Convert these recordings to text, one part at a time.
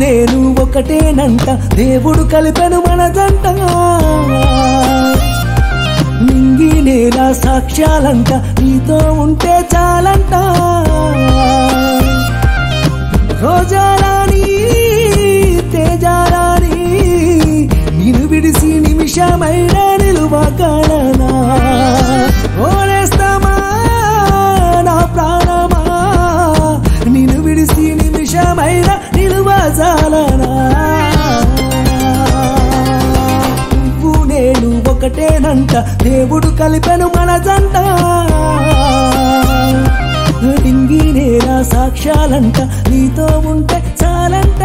నేను ఒకటేనంట దేవుడు కలిపెను మన జంట నింగి నేల సాక్ష్యాలంట నీతో ఉంటే చాలంట రోజారాణి తేజారాణి నిన్ను విడిసి నిమిషమైన నిలువగలనా ఓనేస్తామా నా ప్రాణమా నిన్ను విడిసి నిమిషమైన నిలువజాలనా నువ్వు నేను ఒకటేనంట దేవుడు కలిపెను మన జంట డింగి నేల సాక్ష్యాలంట నీతో ఉంటే చాలంట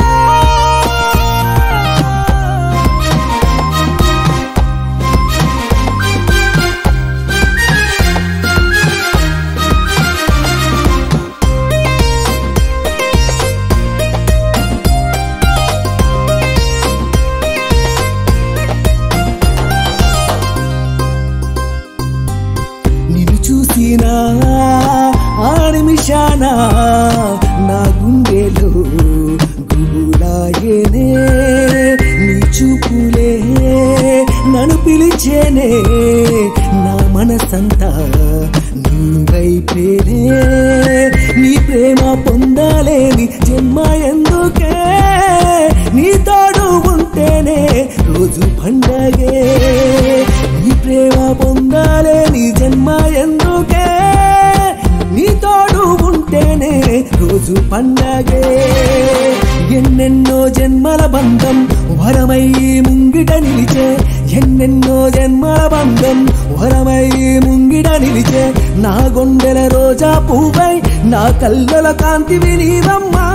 నిన్ను చూసినా ఆ నిమిషాన నా గుండెలో గుబులాయేనే నీ చూపులే నన్ను పిలిచేనే నా మనసంతా నీ వైపేనే నీ ప్రేమ పొందాలేని జన్మ ఎందుకే నీ తోడు ఉంటేనే రోజు పండగే నీ ప్రేమ పొందాలే నీ జన్మ ఎందుకే నీ తోడు ఉంటేనే రోజు పండగే ఎన్నెన్నో జన్మల బంధం వరమై ముంగిట నిలిచే ఎన్నెన్నో జన్మల బంధం వరమై ముంగిట నిలిచే నా గొండెల రోజా పువ్వై నా కళ్ళల కాంతివి నీవమ్మా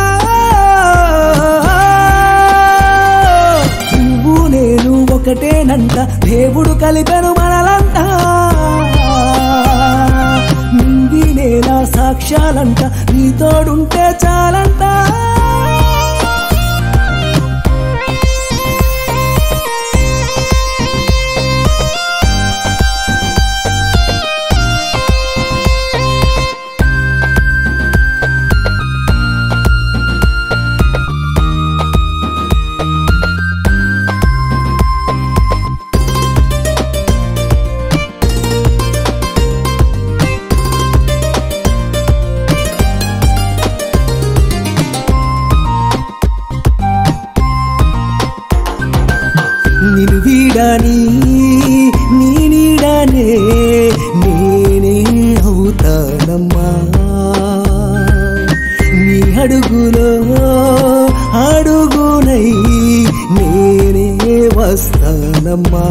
నువ్వు నేను ఒకటేనంట దేవుడు కలిపెను మనలంట నింగి నేల సాక్ష్యాలంట నీ తోడుంటే చాలంట నిన్ను వీడని నీ నీడనే నేనే అవుతానమ్మా నీ అడుగులో అడుగునై నేనే వస్తానమ్మా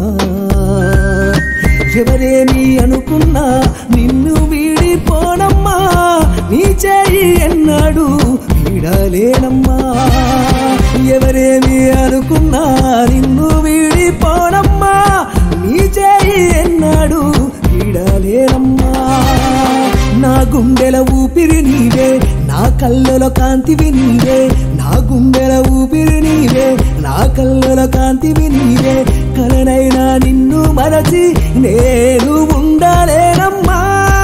ఎవరేమి అనుకున్నా నిన్ను వీడిపోనమ్మా నీ చేయి ఎన్నాడు వీడలేనమ్మా ఎవరేమి అనుకున్నా నిన్ను వీడిపోనమ్మా నీ చేయి ఎన్నాడు వీడలేనమ్మా నా గుండెల ఊపిరి నీవే నా కళ్ళలో కాంతివి నీవే నా గుండెల ఊపిరి నీవే నా కళ్ళలో కాంతివి నీవే కలనైనా నిన్ను మరచి నేను ఉండలేనమ్మా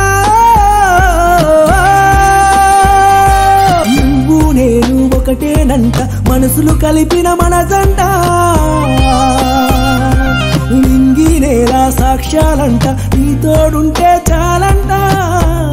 నువ్వు నేను ఒకటేనంట మనసులు కలిపిన మన జంట నింగి నేల సాక్ష్యాలంట నీ తోడుంటే చాలంట